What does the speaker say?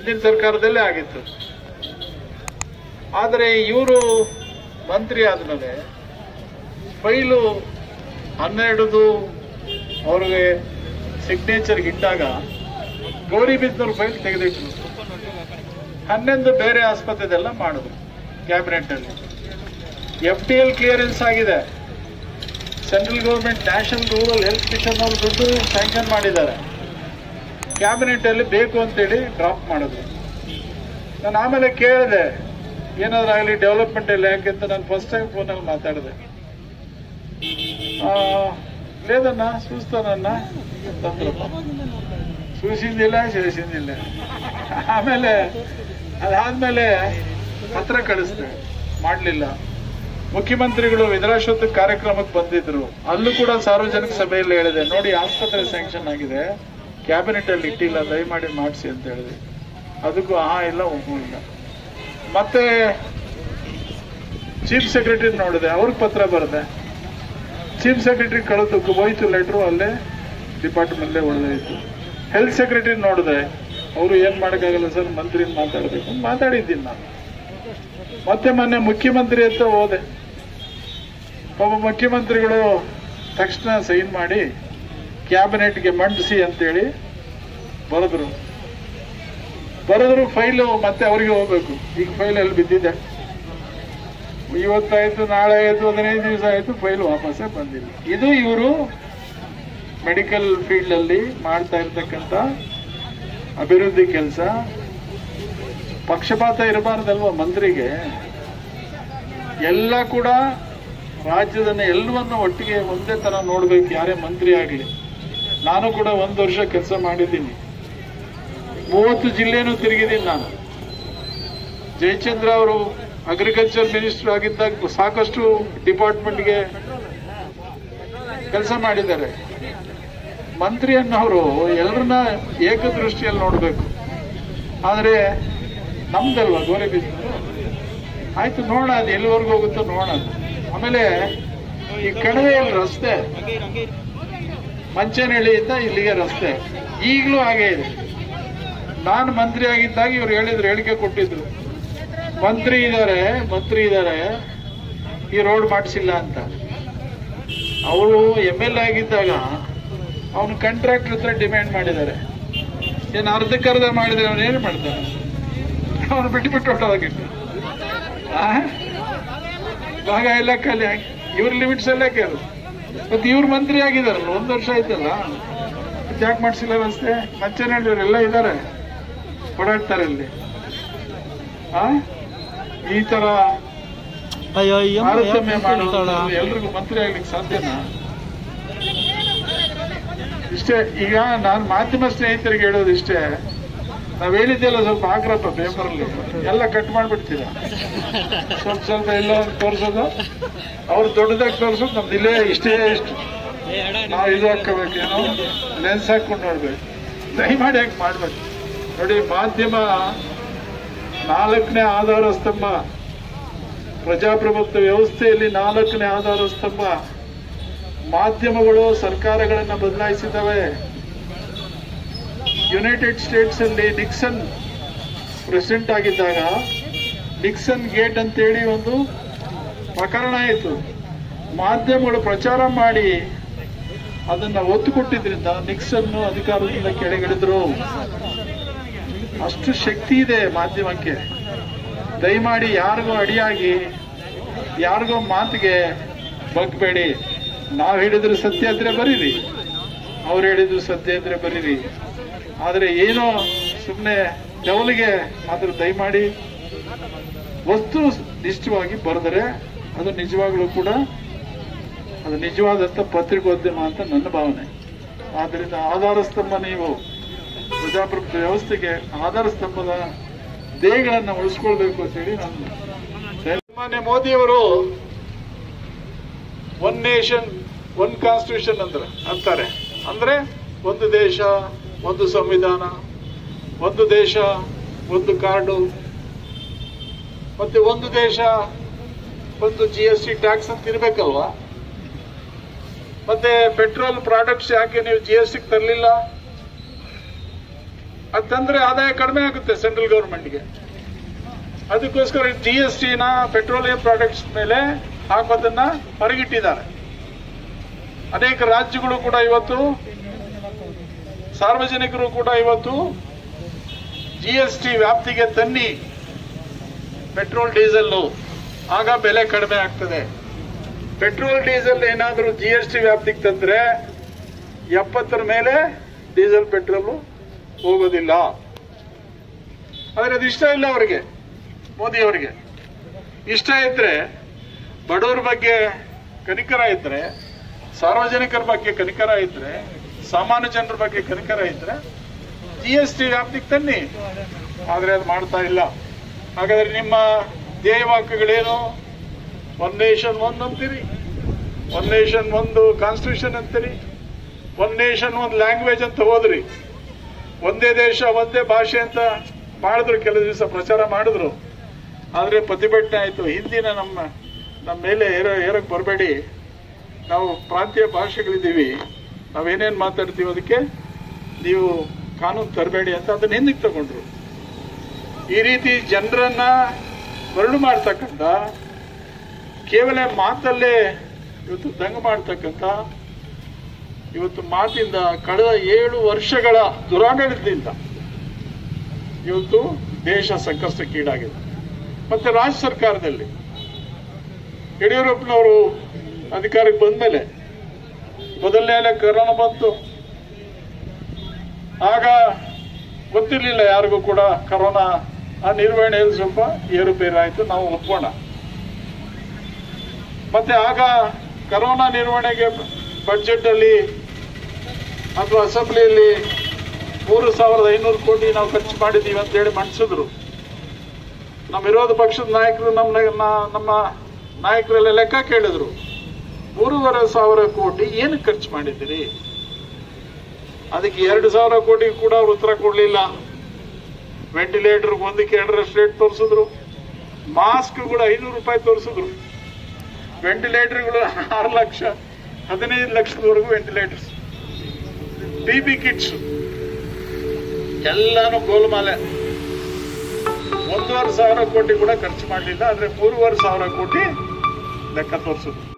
ಹಿಂದಿನ ಸರ್ಕಾರದಲ್ಲೇ ಆಗಿತ್ತು ಆದರೆ ಇವರು ಮಂತ್ರಿ ಆದ್ಮೇಲೆ ಫೈಲು ಹನ್ನೆರಡು ಅವ್ರಿಗೆ ಸಿಗ್ನೇಚರ್ಗೆ ಇಟ್ಟಾಗ ಗೌರಿಬಿದ್ನೂರು ಫೈಲ್ ತೆಗೆದಿಟ್ರು ಹನ್ನೊಂದು ಬೇರೆ ಆಸ್ಪತ್ರೆದೆಲ್ಲ ಮಾಡಿದ್ರು ಕ್ಯಾಬಿನೆಟ್ ಅಲ್ಲಿ ಎಫ್ ಟಿ ಎಲ್ ಕ್ಲಿಯರೆನ್ಸ್ ಆಗಿದೆ central government national rural health mission ಅವರು ದುಡ್ಡು ಸ್ಯಾಂಕ್ಷನ್ ಮಾಡಿದ್ದಾರೆ ಕ್ಯಾಬಿನೆಟ್ ಅಲ್ಲಿ ಬೇಕು ಅಂತೇಳಿ ಡ್ರಾಪ್ ಮಾಡಿದ್ರು ನಾನು ಆಮೇಲೆ ಕೇಳಿದೆ ಏನಾದ್ರೂ ಆಗಲಿ ಡೆವಲಪ್ಮೆಂಟ್ ಇಲ್ಲ ಯಾಕೆಂತ ನಾನು ಫಸ್ಟ್ ಟೈಮ್ ಫೋನಲ್ಲಿ ಮಾತಾಡಿದೆ ಆ, లేదన్నా చూస్తానన్నా ಅಂತಂದ್ರಪ್ಪ చూసింದಿಲ್ಲ చేసింದಿಲ್ಲ ಆಮೇಲೆ ಅದಾದ್ಮೇಲೆ ಪತ್ರ ಕಳಿಸ್ದೆ ಮಾಡ್ಲಿಲ್ಲ ಮುಖ್ಯಮಂತ್ರಿಗಳು ವಿಧರಾಶ್ವತ ಕಾರ್ಯಕ್ರಮಕ್ಕೆ ಬಂದಿದ್ರು ಅಲ್ಲೂ ಕೂಡ ಸಾರ್ವಜನಿಕ ಸಭೆಯಲ್ಲಿ ಹೇಳಿದೆ ನೋಡಿ ಆಸ್ಪತ್ರೆ ಸ್ಯಾಂಕ್ಷನ್ ಆಗಿದೆ ಕ್ಯಾಬಿನೆಟ್ ಅಲ್ಲಿ ಇಟ್ಟಿಲ್ಲ ದಯಮಾಡಿ ಮಾಡಿಸಿ ಅಂತ ಹೇಳಿದೆ ಅದಕ್ಕೂ ಹಾ ಇಲ್ಲ ಒಪ್ಪುವಿಲ್ಲ ಮತ್ತೆ ಚೀಫ್ ಸೆಕ್ರೆಟರಿ ನೋಡಿದೆ ಅವ್ರಿಗೆ ಪತ್ರ ಬರದೆ ಚೀಫ್ ಸೆಕ್ರೆಟರಿ ಕಳೆದಕ್ಕೆ ಹೋಯ್ತು ಲೆಟ್ರು ಅಲ್ಲೇ ಡಿಪಾರ್ಟ್ಮೆಂಟ್ಲೇ ಉಳಿದೋಯ್ತು ಹೆಲ್ತ್ ಸೆಕ್ರೆಟರಿ ನೋಡಿದೆ ಅವರು ಏನ್ ಮಾಡೋಕ್ಕಾಗಲ್ಲ ಸರ್ ಮಂತ್ರಿ ಮಾತಾಡಬೇಕು ಅಂತ ಮಾತಾಡಿದ್ದೀನಿ ನಾನು ಮತ್ತೆ ಮೊನ್ನೆ ಮುಖ್ಯಮಂತ್ರಿ ಹತ್ರ ಹೋದೆ ಒಬ್ಬ ಮುಖ್ಯಮಂತ್ರಿಗಳು ತಕ್ಷಣ ಸೈನ್ ಮಾಡಿ ಕ್ಯಾಬಿನೆಟ್ಗೆ ಮಂಡಿಸಿ ಅಂತೇಳಿ ಬರೆದ್ರು ಬರೆದ್ರು ಫೈಲು ಮತ್ತೆ ಅವರಿಗೆ ಹೋಗ್ಬೇಕು ಈಗ ಫೈಲ್ ಅಲ್ಲಿ ಬಿದ್ದಿದೆ ಇವತ್ತಾಯ್ತು ನಾಳೆ ಆಯ್ತು ಹದಿನೈದು ದಿವಸ ಆಯ್ತು ಫೈಲ್ ವಾಪಸ್ಸೇ ಬಂದಿಲ್ಲ ಇದು ಇವರು ಮೆಡಿಕಲ್ ಫೀಲ್ಡ್ ಅಲ್ಲಿ ಮಾಡ್ತಾ ಇರ್ತಕ್ಕಂಥ ಅಭಿವೃದ್ಧಿ ಕೆಲಸ ಪಕ್ಷಪಾತ ಇರಬಾರ್ದಲ್ವ ಮಂತ್ರಿಗೆ ಎಲ್ಲ ಕೂಡ ರಾಜ್ಯದನ್ನ ಎಲ್ಲವನ್ನು ಒಟ್ಟಿಗೆ ಒಂದೇ ತರ ನೋಡ್ಬೇಕು ಯಾರೇ ಮಂತ್ರಿ ಆಗಲಿ ನಾನು ಕೂಡ ಒಂದು ವರ್ಷ ಕೆಲಸ ಮಾಡಿದ್ದೀನಿ ಮೂವತ್ತು ಜಿಲ್ಲೆನೂ ತಿರುಗಿದ್ದೀನಿ ನಾನು ಜಯಚಂದ್ರ ಅವರು ಅಗ್ರಿಕಲ್ಚರ್ ಮಿನಿಸ್ಟರ್ ಆಗಿದ್ದಾಗ ಸಾಕಷ್ಟು ಡಿಪಾರ್ಟ್ಮೆಂಟ್ಗೆ ಕೆಲಸ ಮಾಡಿದ್ದಾರೆ ಮಂತ್ರಿ ಅನ್ನೋರು ಎಲ್ಲರನ್ನ ಏಕದೃಷ್ಟಿಯಲ್ಲಿ ನೋಡಬೇಕು ಆದರೆ ನಮ್ದಲ್ವಾ ಗೋರೆಬಿದ್ನೂರು ಆಯ್ತು ನೋಡೋಣ ಅದು ಎಲ್ಲಿವರೆಗೂ ಹೋಗುತ್ತೋ ನೋಡೋಣ ಆಮೇಲೆ ಈ ಕಣಿವೆಯಲ್ಲಿ ರಸ್ತೆ ಮಂಚನಹಳ್ಳಿಯಿಂದ ಇಲ್ಲಿಗೆ ರಸ್ತೆ ಈಗಲೂ ಹಾಗೆ ಇದೆ ನಾನು ಮಂತ್ರಿ ಆಗಿದ್ದಾಗ ಇವ್ರು ಹೇಳಿದ್ರು ಹೇಳಿಕೆ ಕೊಟ್ಟಿದ್ರು ಮಂತ್ರಿ ಇದ್ದಾರೆ ಮಂತ್ರಿ ಇದ್ದಾರೆ ಈ ರೋಡ್ ಮಾಡಿಸಿಲ್ಲ ಅಂತ ಅವರು ಎಮ್ ಎಲ್ ಎ ಆಗಿದ್ದಾಗ ಅವನು ಕಾಂಟ್ರಾಕ್ಟರ್ ಹತ್ರ ಡಿಮ್ಯಾಂಡ್ ಮಾಡಿದ್ದಾರೆ ಏನು ಅರ್ಧಕ್ಕರ್ಧ ಮಾಡಿದ್ರೆ ಅವನು ಏನು ಮಾಡ್ತಾನೆ ಅವನು ಬಿಟ್ಟು ಬಿಟ್ಟು ಹೊಟ್ಟೋಗಿಟ್ಟು ಭಾಗ ಎಲ್ಲ ಖಾಲಿ ಆಗಿ ಇವ್ರ ಲಿಮಿಟ್ಸ್ ಎಲ್ಲ ಕೇಳು ಮತ್ತೆ ಇವ್ರು ಮಂತ್ರಿ ಆಗಿದಾರಲ್ಲ ಒಂದು ವರ್ಷ ಆಯ್ತಲ್ಲ ಮತ್ತೆ ಯಾಕೆ ಮಾಡಿಸಿಲ್ಲ ರಸ್ತೆ ಮಂಚನಹಳ್ಳಿಯವರೆಲ್ಲ ಇದ್ದಾರೆ ಓಡಾಡ್ತಾರೆ ಇಲ್ಲಿ ಆ ಈ ತರ ಅಯ್ಯೋ ತಾರತಮ್ಯ ಮಾಡೋದು ಎಲ್ರಿಗೂ ಮಂತ್ರಿ ಆಗ್ಲಿಕ್ಕೆ ಸಾಧ್ಯನಾ ಇಷ್ಟೇ ಈಗ ನಾನು ಮಾಧ್ಯಮ ಸ್ನೇಹಿತರಿಗೆ ಹೇಳೋದು ಇಷ್ಟೇ ನಾವ್ ಹೇಳಿದ್ದೆಲ್ಲ ಸ್ವಲ್ಪ ಹಾಕ್ರಪ್ಪ ಪೇಪರಲ್ಲಿ ಎಲ್ಲ ಕಟ್ ಮಾಡ್ಬಿಡ್ತೀರ ಸ್ವಲ್ಪ ಸ್ವಲ್ಪ ಎಲ್ಲ ತೋರ್ಸೋದು ಅವ್ರು ದೊಡ್ಡದಾಗಿ ತೋರ್ಸೋದು ನಮ್ದು ಇಲ್ಲೇ ಇಷ್ಟೇ ಇಷ್ಟು ನಾವು ಇದು ಹಾಕೋಬೇಕೇನೋ ಲೆನ್ಸ್ ಹಾಕೊಂಡು ನೋಡ್ಬೇಕು ದಯಮಾಡಿ ಯಾಕೆ ಮಾಡ್ಬೇಕು ನೋಡಿ ಮಾಧ್ಯಮ ನಾಲ್ಕನೇ ಆಧಾರ ಸ್ತಂಭ ಪ್ರಜಾಪ್ರಭುತ್ವ ವ್ಯವಸ್ಥೆಯಲ್ಲಿ ನಾಲ್ಕನೇ ಆಧಾರ ಸ್ತಂಭ ಮಾಧ್ಯಮಗಳು ಸರ್ಕಾರಗಳನ್ನ ಬದಲಾಯಿಸಿದವೆ ಯುನೈಟೆಡ್ ಸ್ಟೇಟ್ಸ್ ಅಲ್ಲಿ ನಿಕ್ಸನ್ ಪ್ರೆಸಿಡೆಂಟ್ ಆಗಿದ್ದಾಗ ನಿಕ್ಸನ್ ಗೇಟ್ ಅಂತೇಳಿ ಒಂದು ಪ್ರಕರಣ ಆಯಿತು ಮಾಧ್ಯಮಗಳು ಪ್ರಚಾರ ಮಾಡಿ ಅದನ್ನ ಒತ್ತು ಕೊಟ್ಟಿದ್ರಿಂದ ನಿಕ್ಸನ್ ಅಧಿಕಾರದಿಂದ ಕೆಳಗಿಳಿದ್ರು ಅಷ್ಟು ಶಕ್ತಿ ಇದೆ ಮಾಧ್ಯಮಕ್ಕೆ ದಯಮಾಡಿ ಯಾರಿಗೂ ಅಡಿಯಾಗಿ ಯಾರಿಗೋ ಮಾತಿಗೆ ಬಗ್ಬೇಡಿ ನಾವು ಹೇಳಿದ್ರು ಸತ್ಯ ಇದ್ರೆ ಬರೀರಿ ಅವ್ರು ಹೇಳಿದ್ರು ಸತ್ಯ ಇದ್ರೆ ಬರೀರಿ ಆದ್ರೆ ಏನೋ ಸುಮ್ಮನೆ ಡೆವಲಿಗೆ ಮಾತ್ರ ದಯಮಾಡಿ ವಸ್ತು ನಿಷ್ಠವಾಗಿ ಬರೆದರೆ ಅದು ನಿಜವಾಗ್ಲೂ ಕೂಡ ಅದು ನಿಜವಾದಂತ ಪತ್ರಿಕೋದ್ಯಮ ಅಂತ ನನ್ನ ಭಾವನೆ ಆದ್ರಿಂದ ಆಧಾರ ಸ್ತಂಭ ನೀವು ಪ್ರಜಾಪ್ರಭುತ್ವ ವ್ಯವಸ್ಥೆಗೆ ಆಧಾರ ಸ್ತಂಭದ ದೇಹಗಳನ್ನ ಉಳಿಸ್ಕೊಳ್ಬೇಕು ಅಂತೇಳಿ ನಾನು ಮಾನ್ಯ ಮೋದಿಯವರು ಒನ್ ನೇಷನ್ ಒನ್ ಕಾನ್ಸ್ಟಿಟ್ಯೂಷನ್ ಅಂದ್ರೆ ಅಂತಾರೆ ಅಂದ್ರೆ ಒಂದು ದೇಶ ಒಂದು ಸಂವಿಧಾನ ಒಂದು ದೇಶ ಒಂದು ಕಾರ್ಡು ಮತ್ತೆ ಒಂದು ದೇಶ ಒಂದು ಜಿ ಎಸ್ ಟಿ ಟ್ಯಾಕ್ಸ್ ಅಂತ ಇರ್ಬೇಕಲ್ವಾ ಮತ್ತೆ ಪೆಟ್ರೋಲ್ ಪ್ರಾಡಕ್ಟ್ಸ್ ಯಾಕೆ ನೀವು ಜಿ ಎಸ್ ಟಿ ತರಲಿಲ್ಲ ಅದು ತಂದ್ರೆ ಆದಾಯ ಕಡಿಮೆ ಆಗುತ್ತೆ ಸೆಂಟ್ರಲ್ ಗೌರ್ಮೆಂಟ್ಗೆ ಅದಕ್ಕೋಸ್ಕರ ಜಿ ಎಸ್ ಟಿನ ಪೆಟ್ರೋಲಿಯಂ ಪ್ರಾಡಕ್ಟ್ಸ್ ಮೇಲೆ ಹಾಕೋದನ್ನ ಹೊರಗಿಟ್ಟಿದ್ದಾರೆ ಅನೇಕ ರಾಜ್ಯಗಳು ಕೂಡ ಇವತ್ತು ಸಾರ್ವಜನಿಕರು ಕೂಡ ಇವತ್ತು ಜಿ ಎಸ್ ಟಿ ವ್ಯಾಪ್ತಿಗೆ ತನ್ನಿ ಪೆಟ್ರೋಲ್ ಡೀಸೆಲ್ಲು ಆಗ ಬೆಲೆ ಕಡಿಮೆ ಆಗ್ತದೆ ಪೆಟ್ರೋಲ್ ಡೀಸೆಲ್ ಏನಾದರೂ ಜಿ ಎಸ್ ಟಿ ವ್ಯಾಪ್ತಿಗೆ ತಂದ್ರೆ ಎಪ್ಪತ್ತರ ಮೇಲೆ ಡೀಸೆಲ್ ಪೆಟ್ರೋಲ್ ಹೋಗೋದಿಲ್ಲ ಆದ್ರೆ ಅದು ಇಷ್ಟ ಇಲ್ಲ ಅವರಿಗೆ ಮೋದಿ ಅವರಿಗೆ ಇಷ್ಟ ಇದ್ರೆ ಬಡವರ ಬಗ್ಗೆ ಕನಿಕರ ಇದ್ರೆ ಸಾರ್ವಜನಿಕರ ಬಗ್ಗೆ ಕನಿಕರ ಇದ್ರೆ ಸಾಮಾನ್ಯ ಜನರ ಬಗ್ಗೆ ಕನಿಕರ ಇದ್ರೆ ಜಿ ಎಸ್ ಟಿ ವ್ಯಾಪ್ತಿಗೆ ತನ್ನಿ ಆದ್ರೆ ಅದು ಮಾಡ್ತಾ ಇಲ್ಲ ಹಾಗಾದ್ರೆ ನಿಮ್ಮ ಧ್ಯೇಯವಾಕ್ಯಗಳೇನು ಒನ್ ನೇಷನ್ ಒಂದ್ ಅಂತೀರಿ ಒನ್ ನೇಷನ್ ಒಂದು ಕಾನ್ಸ್ಟಿಟ್ಯೂಷನ್ ಅಂತೀರಿ ಒನ್ ನೇಷನ್ ಒಂದು ಲ್ಯಾಂಗ್ವೇಜ್ ಅಂತ ಹೋದ್ರಿ ಒಂದೇ ದೇಶ ಒಂದೇ ಭಾಷೆ ಅಂತ ಮಾಡಿದ್ರು ಕೆಲವು ದಿವಸ ಪ್ರಚಾರ ಮಾಡಿದ್ರು ಆದ್ರೆ ಪ್ರತಿಭಟನೆ ಆಯ್ತು ಹಿಂದಿನ ನಮ್ಮ ನಮ್ಮ ಮೇಲೆ ಏರೋ ಏರಕ್ ಬರಬೇಡಿ ನಾವು ಪ್ರಾಂತೀಯ ಭಾಷೆಗಳಿದ್ದೀವಿ ನಾವೇನೇನ್ ಮಾತಾಡ್ತೀವಿ ಅದಕ್ಕೆ ನೀವು ಕಾನೂನು ತರಬೇಡಿ ಅಂತ ಅದನ್ನ ಹಿಂದಕ್ಕೆ ತಗೊಂಡ್ರು ಈ ರೀತಿ ಜನರನ್ನ ಮರಳು ಮಾಡ್ತಕ್ಕಂಥ ಕೇವಲ ಮಾತಲ್ಲೇ ಇವತ್ತು ದಂಗ ಮಾಡ್ತಕ್ಕಂಥ ಇವತ್ತು ಮಾತಿಂದ ಕಳೆದ ಏಳು ವರ್ಷಗಳ ದುರಾಡಳಿತದಿಂದ ಇವತ್ತು ದೇಶ ಸಂಕಷ್ಟಕ್ಕೀಡಾಗಿದೆ ಮತ್ತೆ ರಾಜ್ಯ ಸರ್ಕಾರದಲ್ಲಿ ಯಡಿಯೂರಪ್ಪನವರು ಅಧಿಕಾರಕ್ಕೆ ಬಂದ್ಮೇಲೆ ಮೊದಲನೇ ಅಲೆ ಕೊರೋನಾ ಬಂತು ಆಗ ಗೊತ್ತಿರಲಿಲ್ಲ ಯಾರಿಗೂ ಕೂಡ ಕರೋನಾ ಆ ನಿರ್ವಹಣೆಯಲ್ಲಿ ಸ್ವಲ್ಪ ಏರುಪೇರಾಯಿತು ನಾವು ಒಪ್ಪೋಣ ಮತ್ತೆ ಆಗ ಕರೋನಾ ನಿರ್ವಹಣೆಗೆ ಬಜೆಟ್ ಅಲ್ಲಿ ಅಥವಾ ಅಸೆಂಬ್ಲಿಯಲ್ಲಿ ಮೂರು ಸಾವಿರದ ಐನೂರು ಕೋಟಿ ನಾವು ಖರ್ಚು ಮಾಡಿದ್ದೀವಿ ಅಂತ ಹೇಳಿ ಮಂಡಿಸಿದ್ರು ನಮ್ಮ ವಿರೋಧ ಪಕ್ಷದ ನಾಯಕರು ನಮ್ಮ ನಾ- ನಮ್ಮ ನಾಯಕರೆಲ್ಲ ಲೆಕ್ಕ ಕೇಳಿದ್ರು ಮೂರುವರೆ ಸಾವಿರ ಕೋಟಿ ಏನು ಖರ್ಚು ಮಾಡಿದ್ದೀರಿ ಅದಕ್ಕೆ ಎರಡು ಸಾವಿರ ಕೋಟಿ ಕೂಡ ಅವ್ರು ಉತ್ತರ ಕೊಡ್ಲಿಲ್ಲ ವೆಂಟಿಲೇಟರ್ ಒಂದಕ್ಕೆ ಎರಡರಷ್ಟು ರೇಟ್ ತೋರಿಸಿದ್ರು ಮಾಸ್ಕ್ ಕೂಡ ಐನೂರು ರೂಪಾಯಿ ತೋರಿಸಿದ್ರು ವೆಂಟಿಲೇಟರ್ಗಳು ಆರು ಲಕ್ಷ ಹದಿನೈದು ಲಕ್ಷದವರೆಗೂ ವೆಂಟಿಲೇಟರ್ಸ್ ಬಿ ಬಿ ಕಿಟ್ಸ್ ಎಲ್ಲಾನು ಗೋಲ್ಮಾಲೆ ಒಂದೂವರೆ ಸಾವಿರ ಕೋಟಿ ಕೂಡ ಖರ್ಚು ಮಾಡಲಿಲ್ಲ ಆದ್ರೆ ಮೂರುವರೆ ಸಾವಿರ ಕೋಟಿ ಲೆಕ್ಕ ತೋರಿಸಿದ್ರು